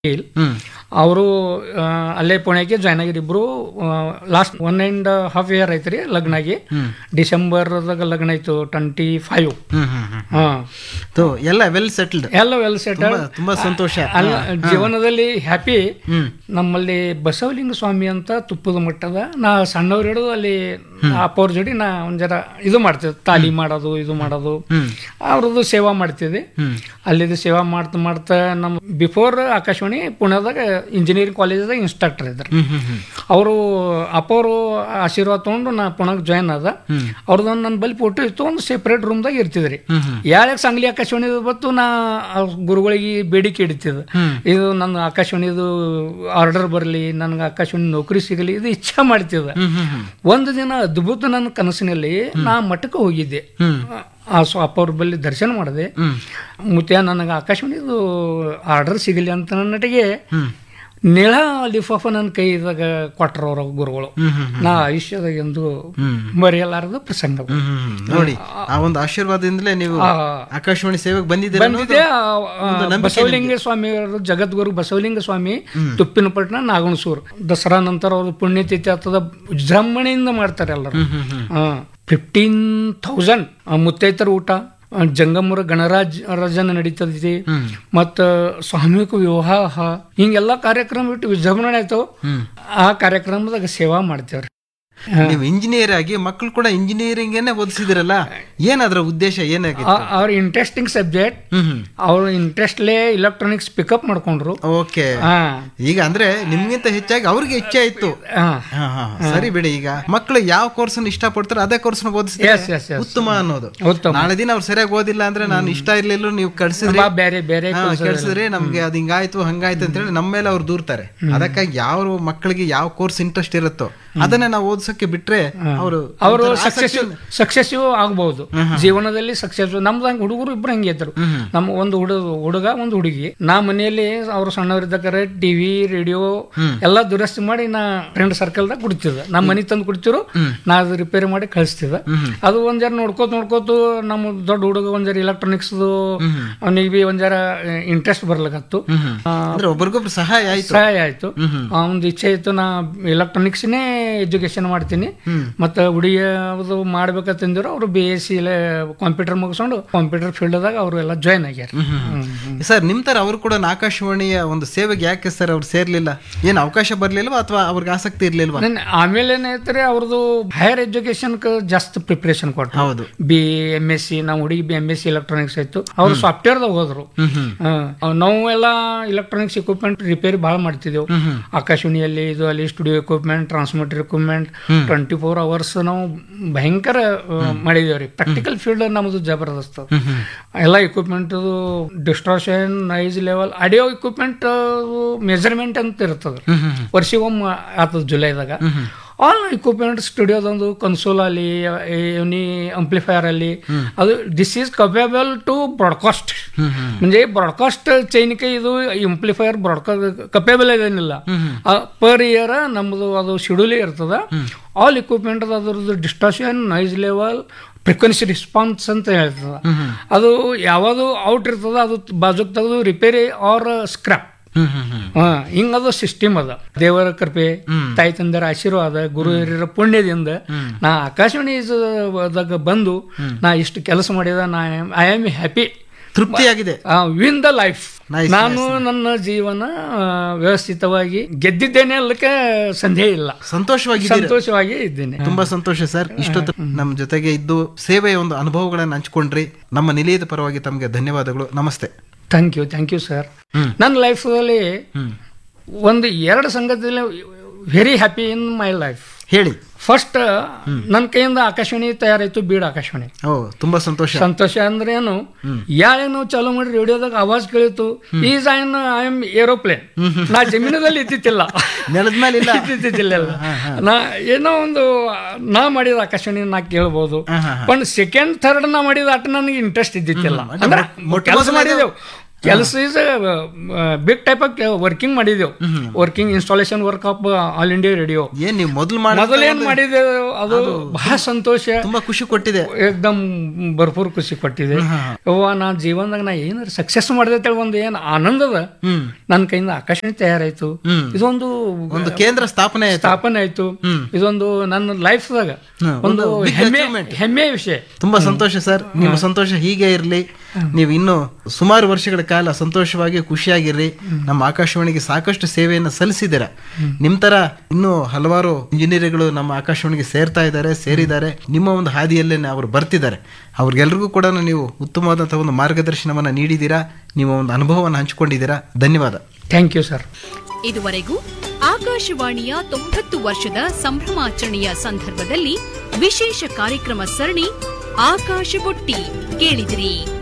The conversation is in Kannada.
ಹ್ಮ್ ಅವರು ಅಲ್ಲೇ ಪುಣೆಗೆ ಜಾಯ್ನ್ ಆಗಿರಿ ಇಬ್ರು last one and half year ಐತ್ರಿ ಲಗ್ನ ಆಗಿ ಡಿಸೆಂಬರ್ದಾಗ ಲಗ್ನ ಆಯ್ತು ಟ್ವೆಂಟಿ ಫೈವ್ ಹ್ಮ್ ಹ್ಮ್ ಹ್ಮ್ ಹಾ ತೋ ಎಲ್ಲ ವೆಲ್ ಸೆಟಲ್ಡ್ ಎಲ್ಲ ವೆಲ್ ಸೆಟಲ್ ತುಂಬಾ ಸಂತೋಷ ಅಲ್ಲ ಜೀವನದಲ್ಲಿ ಹ್ಯಾಪಿ ಹ್ಮ್ ನಮ್ಮಲ್ಲಿ ಬಸವಲಿಂಗ ಸ್ವಾಮಿ ಅಂತ ತುಪ್ಪದ ಮಟ್ಟದ ನಾ ಸಣ್ಣವ್ರು ಹಿಡಿದು ಅಲ್ಲಿ ಅಪ್ಪವ್ರ ಜೋಡಿ ನಾ ಒಂದ್ ಜರ ಇದು ಮಾಡ್ತಿದ್ದೆ ತಾಲಿ ಮಾಡೋದು ಇದು ಮಾಡೋದು ಹ್ಮ್ ಅವ್ರದ್ದು ಸೇವಾ ಮಾಡ್ತಿದ್ದೆ ಹ್ಮ್ ಅಲ್ಲಿದ್ದು ಸೇವಾ ಮಾಡ್ತಾ ಮಾಡ್ತಾ ನಮ್ಮ ಬಿಫೋರ್ ಆಕಾಶವಾಣಿ ಪುಣೆದಾಗ ಇಂಜಿನಿಯರಿಂಗ್ ಕಾಲೇಜದಾಗ ಇನ್ಸ್ಟ್ರಕ್ಟರ್ ಇದ್ರು ಹ್ಮ್ ಹ್ಮ್ ಹ್ಮ್ ಅವರು ಅಪ್ಪವರು ಆಶೀರ್ವಾದ ತೊಗೊಂಡು ನಾ ಪುಣೆಗೆ ಜಾಯ್ನ್ ಆದ ಹ್ಮ್. ಅವ್ರದ್ದೊಂದು ನನ್ನ ಬಳಿ ಫೋಟೋ ಇತ್ತು ಒಂದು ಸೆಪ್ರೇಟ್ ರೂಮ್ದಾಗ ಇರ್ತಿದ್ರಿ ಹ್ಮ್ ಹ್ಮ್ ಯಾಳ್ಯಾಗ ಸಂಗ್ಲಿ ಆಕಾಶವಾಣಿ ಬತ್ತು ನಾ ಆ ಗುರುಗಳಿಗೆ ಬೇಡಿಕೆ ಇಡ್ತಿದ್ದೆ ಹ್ಮ್. ಇದು ನನ್ನ ಆಕಾಶವಾಣಿದು ಆರ್ಡರ್ ಬರಲಿ ನನಗೆ ಆಕಾಶವಾಣಿ ನೌಕರಿ ಸಿಗಲಿ ಇದು ಇಚ್ಛೆ ಮಾಡ್ತಿದ್ದೆ ಹ್ಮ್ ಹ್ಮ್ ಹ್ಮ್ ಒಂದು ದಿನ ಅದ್ಭುತ ನನ್ನ ಕನಸಿನಲ್ಲಿ ನಾ ಮಠಕ್ಕೆ ಹೋಗಿದ್ದೆ ಹ್ಮ್ ಆ ಸ್ವ ಅಪ್ಪ ಅವ್ರ ಬಳಿ ದರ್ಶನ ಮಾಡಿದೆ ಹ್ಮ್ ಮುತ್ಯ ನನಗೆ ಆಕಾಶವಾಣಿದು ಆರ್ಡರ್ ಸಿಗಲಿ ಅಂತ ನನ್ನಟಿಗೆ ಹ್ಮ್ ನೀಳ ಲಿಫಾಫ ನನ್ನ ಕೈದಾಗ ಕೊಟ್ರ ಅವ್ರ ಗುರುಗಳು ಹ್ಮ್ ಹ್ಮ್ ನಾ ಆಯುಷ್ಯದಾಗ ಎಂದು ಹ್ಮ್ ಮರೆಯಲಾರದ ಪ್ರಸಂಗ ಹ್ಮ್ ಹ್ಮ್ ಹ್ಮ್. ನೋಡಿ ಆ ಒಂದು ಆಶೀರ್ವಾದದಿಂದಲೇ ನೀವು ಆ, ಆಕಾಶವಾಣಿ ಸೇವೆಗೆ ಬಂದಿದ್ದೀರ ಬಂದಿದೆ ಆ, ಆ, ಬಸವಲಿಂಗ ಸ್ವಾಮಿ ಅವರು ಜಗದ್ಗುರು ಬಸವಲಿಂಗ ಸ್ವಾಮಿ ತುಪ್ಪಿನಪಟ್ಟಣ ನಾಗಣಸೂರು ದಸರಾ ನಂತರ ಅವರು ಪುಣ್ಯತಿಥಿ ಆಗ್ತದ ವಿಜೃಂಭಣೆಯಿಂದ ಮಾಡ್ತಾರೆ ಎಲ್ಲರೂ ಹ್ಮ್ ಹ್ಮ್ ಹ್ಮ್ ಫಿಫ್ಟೀನ್ ಥೌಸಂಡ್ ಮುತ್ತೈತರ ಊಟ ಆ, ಜಂಗಮರ ಗಣರಾಜ್ ರಾಜನ ನಡೀತದೈತಿ ಹ್ಮ್ ಮತ್ತ ಸಾಮೂಹಿಕ ವಿವಾಹ ಹಿಂಗೆಲ್ಲ ಕಾರ್ಯಕ್ರಮ ಬಿಟ್ಟು ವಿಜೃಂಭಣೆ ಆಯ್ತು ಹ್ಮ್ ಆ ಕಾರ್ಯಕ್ರಮದಾಗ ಸೇವಾ ಮಾಡ್ತೇವ್ರಿ ನೀವು ಇಂಜಿನಿಯರ್ ಆಗಿ ಮಕ್ಕಳು ಕೂಡ ಇಂಜಿನಿಯರಿಂಗ್ ಓದಿಸಿದಿರಲ್ಲ ಏನಾದ್ರ ಉದ್ದೇಶ ಏನಾಗಿತ್ತು ಆ- ಅವ್ರ ಇಂಟ್ರೆಸ್ಟಿಂಗ್ ಸಬ್ಜೆಕ್ಟ್ ಹ್ಮ್ ಹ್ಮ್ ಅವ್ರ ಇಂಟ್ರೆಸ್ಟ್ಲೇ ಇಲೆಕ್ಟ್ರಾನಿಕ್ಸ್ ಪಿಕಪ್ ಮಾಡ್ಕೊಂಡ್ರು ಓಕೆ ಹಾ ಈಗ ಅಂದ್ರೆ ನಿಮ್ಗಿಂತ ಹೆಚ್ಚಾಗಿ ಅವ್ರಿಗೆ ಇಚ್ಛೆ ಇತ್ತು ಹಾ ಹಾ, ಹಾ, ಸರಿ ಬಿಡಿ ಈಗ ಮಕ್ಕಳು ಯಾವ ಕೋರ್ಸ್ ಇಷ್ಟ ಪಡ್ತಾರೆ ಅದೇ ಕೋರ್ಸ್ ಓದಿಸಿದ್ರೆ ಎಸ್ ಎಸ್ ಎಸ್ ಉತ್ತಮ ಅನ್ನೋದು ಉತ್ತಮ ನಾಳೆ ದಿನ ಅವ್ರು ಸರಿಯಾಗಿ ಓದಿಲ್ಲ ಅಂದ್ರೆ ನಾನು ಇಷ್ಟ ಇರ್ಲಿಲ್ಲ ನೀವು ಕಳ್ಸಿದ್ರಿ ಬಾ ಬೇರೆ ಬೇರೆ ಹಾ, ಕಳ್ಸಿದ್ರಿ ನಮ್ಗೆ ಅದ್ ಹಿಂಗಾಯ್ತು ಹಂಗಾಯ್ತು ಅಂತ ಹೇಳಿ ನಮ್ಮ ಮೇಲೆ ಅವ್ರು ದೂರ್ತಾರೆ ಅದಕ್ಕಾಗಿ ಯಾವ ಮಕ್ಕಳಿಗೆ ಯಾವ ಕೋರ್ಸ್ ಇಂಟ್ರೆಸ್ಟ್ ಇರುತ್ತೋ ಅದನ್ನ ನಾವು ಓದಿಸೋಕೆ ಬಿಟ್ರೆ ಅವರು ಅವರು ಸಕ್ಸಸ್ ಸಕ್ಸೆಸಿವ್ ಆಗ್ಬಹುದು ಜೀವನದಲ್ಲಿ ಸಕ್ಸಸ್ ನಮ್ದು ಹಂಗ ಹುಡುಗರು ಇಬ್ರು ಹಂಗೆ ಇದ್ರು ನಮ್ಮ ಒಂದು ಹುಡುಗ ಹುಡುಗ ಒಂದು ಹುಡುಗಿ ನಾ ಮನೆಯಲ್ಲಿ ಅವ್ರು ಸಣ್ಣವರಿದ್ದಕ್ಕಾರೆ ಟಿವಿ ರೇಡಿಯೋ ಎಲ್ಲ ದುರಸ್ತಿ ಮಾಡಿ ನಾ ಫ್ರೆಂಡ್ ಸರ್ಕಲ್ದಾಗ ಕುಡ್ತಿದ್ದೆ ನಮ್ಮ ಮನೆ ತಂದು ಕುಡ್ತಿರು ನಾ ಅದು ರಿಪೇರಿ ಮಾಡಿ ಕಳಿಸ್ತಿದ್ದೆ ಅದು ಒಂದ್ ಜರ ನೋಡ್ಕೋತ ನೋಡ್ಕೋತ ನಮ್ಮ ದೊಡ್ಡ ಹುಡುಗ ಒಂದ್ ಜರ ಎಲೆಕ್ಟ್ರಾನಿಕ್ಸ್ ಅವನಿಗೆ ಬಿ ಒಂದ್ ಜರ ಇಂಟ್ರೆಸ್ಟ್ ಬರ್ಲಕತ್ತು ಆ, ಅಂದ್ರೆ ಒಬ್ರಿಗೊಬ್ರು ಸಹಾಯ ಆಯ್ತು ಸಹಾಯ ಆಯ್ತು ಒಂದು ಇಚ್ಛೆ ಇತ್ತು ನಾ ಎಲೆಕ್ಟ್ರಾನಿಕ್ಸ್ನೇ ಎಜುಕೇಶನ್ ಮಾಡ್ತೀನಿ ಮತ್ತೆ ಹುಡುಗಿ ಅದು ಮಾಡ್ಬೇಕಂತಂದಿರು ಅವರು ಬಿ ಎಸ್ ಸಿ ಕಂಪ್ಯೂಟರ್ ಮುಗಿಸ್ಕೊಂಡು ಕಂಪ್ಯೂಟರ್ ಫೀಲ್ಡ್ದಾಗ ಅವರು ಎಲ್ಲ ಜಾಯ್ನ್ ಆಗ್ಯಾರ ಸರ್ ನಿಮ್ ತರ ಅವರು ಕೂಡ ಆಕಾಶವಾಣಿಯ ಒಂದು ಸೇವೆಗೆ ಯಾಕೆ ಸರ್ ಅವ್ರು ಸೇರ್ಲಿಲ್ಲ ಏನ್ ಅವಕಾಶ ಬರ್ಲಿಲ್ವಾ ಅಥವಾ ಅವ್ರಿಗೆ ಆಸಕ್ತಿ ಇರ್ಲಿಲ್ವಾ ನನ್ ಆಮೇಲೆ ಏನೈತ್ರಿ ಅವ್ರದ್ದು ಹೈಯರ್ ಎಜುಕೇಶನ್ ಜಾಸ್ತಿ ಪ್ರಿಪ್ರೇಷನ್ ಕೊಟ್ರು ಹೌದು ಬಿ ಎಮ್ ಎಸ್ ಸಿ ನಾವು ಹುಡುಗಿ B M S C electronics ಆಯ್ತು ಅವ್ರು ಸಾಫ್ಟ್ವೇರ್ದಾಗ ಹೋದ್ರು ಹ್ಮ್ ಹ್ಮ್ ಹಾ. ನಾವು ಎಲ್ಲ ಇಲೆಕ್ಟ್ರಾನಿಕ್ಸ್ ಇಕ್ವಿಪ್ಮೆಂಟ್ ರಿಪೇರಿ ಭಾಳ ಮಾಡ್ತಿದ್ದೆವು ಹ್ಮ್ ಹ್ಮ್ ಆಕಾಶವಾಣಿಯಲ್ಲಿ ಇದು ಅಲ್ಲಿ studio equipment transmitter equipment twenty four hours ನಾವು ಭಯಂಕರ ಮಾಡಿದೇವ್ರಿ ಪ್ರಾಕ್ಟಿಕಲ್ ಫೀಲ್ಡ್ ನಮ್ಮದು ಜಬರ್ದಸ್ತ್ ಹ್ಮ್ ಹ್ಮ್ ಎಲ್ಲ equipment distortion noise level audio equipment measurement ಅಂತ ಇರ್ತದೆ ಹ್ಮ್ ಹ್ಮ್ ವರ್ಷಿಗೊಮ್ಮೆ ಆಗ್ತದೆ ಜುಲೈದಾಗ ಆಲ್ ಇಕ್ವಿಪ್ಮೆಂಟ್ ಸ್ಟುಡಿಯೋದೊಂದು ಕನ್ಸೋಲ್ ಅಲ್ಲಿ ಎನಿ ಅಂಪ್ಲಿಫೈಯರ್ ಅಲ್ಲಿ ಅದು this is capable to broadcast hmm hmm म्हणजे ಬ್ರಾಡ್ಕಾಸ್ಟ್ ಚೈನಿಕೆ ಇದು ಇಂಪ್ಲಿಫೈಯರ್ ಬ್ರಾಡ್ಕಾಸ್ಟ್ ಕಪೇಬಲ್ ಏನಿಲ್ಲ ಪರ್ ಇಯರ್ ನಮ್ಮದು ಅದು ಶೆಡ್ಯೂಲ್ ಇರ್ತದ ಆಲ್ ಇಕ್ವಿಪ್ಮೆಂಟ್ ಅದ್ರದ್ದು distortion noise level frequency response ಅಂತ ಹೇಳ್ತದ ಅದು ಯಾವುದು ಔಟ್ ಇರ್ತದ ಅದು ಬಾಜುಕ್ ತೆಗೆದು ರಿಪೇರಿ ಆರ್ ಸ್ಕ್ರಾಪ್ ಹ್ಮ್ ಹ್ಮ್ ಹ್ಮ್ ಹಾ ಹಿಂಗದು ಸಿಸ್ಟಮ್ ಅದ ದೇವರ ಕೃಪೆ ತಾಯಿ ತಂದರ ಆಶೀರ್ವಾದ ಗುರು ಹಿರಿಯರ ಪುಣ್ಯದಿಂದ ನಾ ಆಕಾಶವಾಣಿ ದಾಗ ಬಂದು ನಾ ಇಷ್ಟು ಕೆಲಸ ಮಾಡಿದ ನಾ ಐ ಆಮ್ ಹ್ಯಾಪಿ ತೃಪ್ತಿಯಾಗಿದೆ ವಿನ್ ದ ಲೈಫ್ Nice, ನಾನು ನನ್ನ ಜೀವನ ಆ, ವ್ಯವಸ್ಥಿತವಾಗಿ ಗೆದ್ದಿದ್ದೇನೆ ಅಲ್ಲಕ್ಕೆ ಸಂದೇಹ ಇಲ್ಲ ಸಂತೋಷವಾಗಿದ್ದೀರಾ ಸಂತೋಷವಾಗಿ ಇದ್ದೇನೆ ತುಂಬಾ ಸಂತೋಷ ಸರ್ ಇಷ್ಟೊತ್ತು ನಮ್ಮ ಜೊತೆಗೆ ಇದ್ದು ಸೇವೆಯ ಒಂದು ಅನುಭವಗಳನ್ನ ಹಂಚ್ಕೊಂಡ್ರಿ ನಮ್ಮ ನಿಲಯದ ಪರವಾಗಿ ತಮಗೆ ಧನ್ಯವಾದಗಳು ನಮಸ್ತೆ thank you thank you sir ನನ್ನ ಲೈಫಲ್ಲಿ ಹ್ಮ್ ಒಂದು ಎರಡು ಸಂಗತಿಯಲ್ಲಿ very happy in my life ಹೇಳಿ ಫಸ್ಟ್ ನನ್ನ ಕೈಯಿಂದ ಆಕಾಶವಾಣಿ ತಯಾರಾಯ್ತು ಬೀಡ್ ಆಕಾಶವಾಣಿ ಓ ತುಂಬಾ ಸಂತೋಷ ಸಂತೋಷ ಅಂದ್ರೆ ಏನು ಯಾಳೆ ನಾವು ಚಾಲೂ ಮಾಡಿ ರೇಡಿಯೋದಾಗ ಆವಾಜ್ ಕೇಳಿತು is I I am aeroplane ನಾ ಜಮೀನದಲ್ಲಿ ಇದ್ದಿತ್ತಿಲ್ಲ ನೆಲದ ಮೇಲೆ ಇಲ್ಲ ಇದ್ದಿದ್ದಿಲ್ಲ ನಾ ಏನೋ ಒಂದು ನಾ ಮಾಡಿದ ಆಕಾಶವಾಣಿ ನಾ ಕೇಳ್ಬೋದು ಹಾ, ಹಾ, पण ಸೆಕೆಂಡ್ ಥರ್ಡ್ ನಾ ಮಾಡಿದ ಆಟ ನನಗೆ ಇಂಟ್ರೆಸ್ಟ್ ಇದ್ದಿತ್ತಿಲ್ಲ ಅಂದ್ರೆ ಮೊಟ್ಟ ಕೆಲಸ ಮೊದಲನೇದು- ಮಾಡಿದೆವು ಕೆಲಸ is big type of working ಮಾಡಿದೆವು working installation work of all India radio ಏನ್ ನೀವು ಮೊದಲು ಮಾಡಿ ಮೊದಲೇನ್ ಮಾಡಿದೆವು ಅದು ಬಹಳ ಸಂತೋಷ ತುಂಬಾ ಖುಷಿ ಕೊಟ್ಟಿದೆ ಏಕ್ದಮ್ ಭರ್ಪೂರ್ ಖುಷಿ ಕೊಟ್ಟಿದೆ ಯವ್ವ ನಾ ಜೀವನದಾಗ ನಾ ಏನಾರ ಸಕ್ಸಸ್ ಮಾಡಿದೆ ಅಂತೇಳಿ ಒಂದು ಏನ್ ಆನಂದದ ಹ್ಮ್ ನನ್ನ ಕೈಯಿಂದ ಆಕಾಶವಾಣಿ ತಯಾರಾಯ್ತು ಹ್ಮ್. ಇದೊಂದು ಒಂದು ಕೇಂದ್ರ ಸ್ಥಾಪನೆ ಆಯ್ತು ಸ್ಥಾಪನೆ ಆಯ್ತು ಇದೊಂದು ನನ್ನ ಲೈಫ್ದಾಗ ಹ್ಮ್, ಒಂದು ಒಂದು big ಹೆಮ್ಮೆ achievement. ಹೆಮ್ಮೆಯ ವಿಷಯ ತುಂಬಾ ಸಂತೋಷ ಸರ್ ನಿಮ್ಮ ಸಂತೋಷ ಹೀಗೆ ಇರಲಿ ನೀವು ಇನ್ನು ಸುಮಾರು ವರ್ಷಗಳ ಕಾಲ ಸಂತೋಷವಾಗಿ ಖುಷಿಯಾಗಿರ್ರಿ ನಮ್ಮ ಆಕಾಶವಾಣಿಗೆ ಸಾಕಷ್ಟು ಸೇವೆಯನ್ನು ಸಲ್ಲಿಸಿದ್ದೀರ ನಿಮ್ ತರ ಇನ್ನೂ ಹಲವಾರು ಇಂಜಿನಿಯರ್ಗಳು ನಮ್ಮ ಆಕಾಶವಾಣಿಗೆ ಸೇರ್ತಾ ಇದ್ದಾರೆ ಸೇರಿದ್ದಾರೆ ನಿಮ್ಮ ಒಂದು ಹಾದಿಯಲ್ಲೇ ಅವರು ಬರ್ತಿದ್ದಾರೆ ಅವ್ರಿಗೆಲ್ರಿಗೂ ಕೂಡ ನೀವು ಉತ್ತಮವಾದಂತಹ ಒಂದು ಮಾರ್ಗದರ್ಶನವನ್ನ ನೀಡಿದ್ದೀರಾ ನಿಮ್ಮ ಒಂದು ಅನುಭವವನ್ನು ಹಂಚಿಕೊಂಡಿದ್ದೀರಾ ಧನ್ಯವಾದ ಥ್ಯಾಂಕ್ ಯು ಸರ್ ಇದುವರೆಗೂ ಆಕಾಶವಾಣಿಯ ತೊಂಬತ್ತು ವರ್ಷದ ಸಂಭ್ರಮಾಚರಣೆಯ ಸಂದರ್ಭದಲ್ಲಿ ವಿಶೇಷ ಕಾರ್ಯಕ್ರಮ ಸರಣಿ ಆಕಾಶ ಬುಟ್ಟಿ ಕೇಳಿದಿರಿ